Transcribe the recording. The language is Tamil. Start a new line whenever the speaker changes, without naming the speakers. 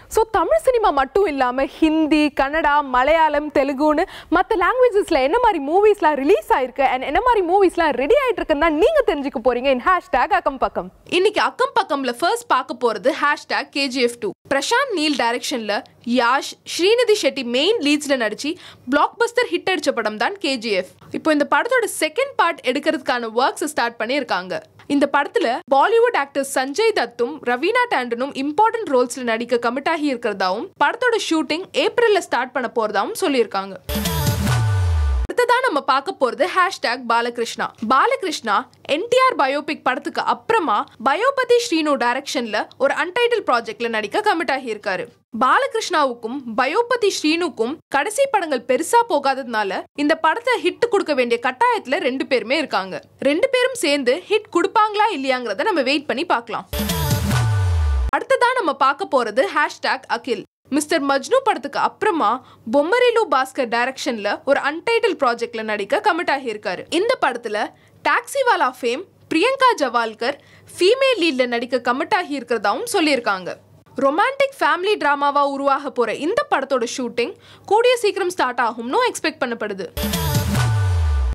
ஸோ தமிழ் சினிமா மட்டும் இல்லாமல் ஹிந்தி கன்னடா மலையாளம் தெலுங்குன்னு மற்ற லாங்குவேஜஸில் என்ன மாதிரி மூவிஸ்லாம் ரிலீஸ் ஆயிருக்கு அண்ட் என்ன மாதிரி மூவிஸ்லாம் ரெடி ஆயிட்டு இருக்குன்னு தான் நீங்கள் தெரிஞ்சுக்க போறீங்க இன் ஹேஷ்டேக் அக்கம் பக்கம்
இன்னைக்கு அக்கம் பக்கம்ல ஃபர்ஸ்ட் பார்க்க போறது hashtag KGF two Prashanth Neel டைரக்ஷன்ல யாஷ் ஸ்ரீநிதி ஷெட்டி மெயின் லீட்ஸ்ல நடிச்சு பிளாக் பஸ்டர் ஹிட் அடிச்ச படம் தான் கேஜிஎஃப் இப்போ இந்த படத்தோட செகண்ட் பார்ட் எடுக்கிறதுக்கான ஒர்க்ஸ் ஸ்டார்ட் பண்ணியிருக்காங்க இந்த படத்துல பாலிவுட் ஆக்டர் சஞ்சய் தத்தும் ரவீனா டாண்டனும் இம்பார்ட்டன்ட் ரோல்ஸ்ல நடிக்க கமிட் ஆகி இருக்கிறதாவும் படத்தோட ஷூட்டிங் ஏப்ரல்ல ஸ்டார்ட் பண்ண போறதாவும் சொல்லியிருக்காங்க அடுத்ததா நம்ம பார்க்க போறது ஹேஷ்டேக் பாலகிருஷ்ணா பாலகிருஷ்ணா என்டிஆர் பயோபிக் படத்துக்கு அப்புறமா பயோபதி ஸ்ரீனு டைரக்ஷன்ல ஒரு அன்டைட்டில் ப்ராஜெக்ட்ல நடிக்க கமிட் ஆகியிருக்காரு பாலகிருஷ்ணாவுக்கும் பயோபதி ஸ்ரீனுக்கும் கடைசி படங்கள் பெருசா போகாததுனால இந்த படத்தை ஹிட் கொடுக்க வேண்டிய கட்டாயத்துல ரெண்டு பேருமே இருக்காங்க ரெண்டு பேரும் சேர்ந்து ஹிட் கொடுப்பாங்களா இல்லையாங்கிறத நம்ம வெயிட் பண்ணி பார்க்கலாம் அடுத்ததா நம்ம பார்க்க போறது ஹேஷ்டேக் அகில் மிஸ்டர் மஜ்னு படத்துக்கு அப்புறமா பொம்மரிலு பாஸ்கர் டைரக்ஷன்ல ஒரு அன்டைட்டில் ப்ராஜெக்ட்ல நடிக்க கமிட் ஆகியிருக்காரு இந்த படத்துல டாக்ஸிவாலா ஃபேம் பிரியங்கா ஜவால்கர் ஃபீமேல் லீட்ல நடிக்க கமிட் ஆகி இருக்கிறதாவும் சொல்லியிருக்காங்க ரொமான்டிக் ஃபேமிலி டிராமாவா உருவாக போற இந்த படத்தோட ஷூட்டிங் கூடிய சீக்கிரம் ஸ்டார்ட் ஆகும்னு எக்ஸ்பெக்ட் பண்ணப்படுது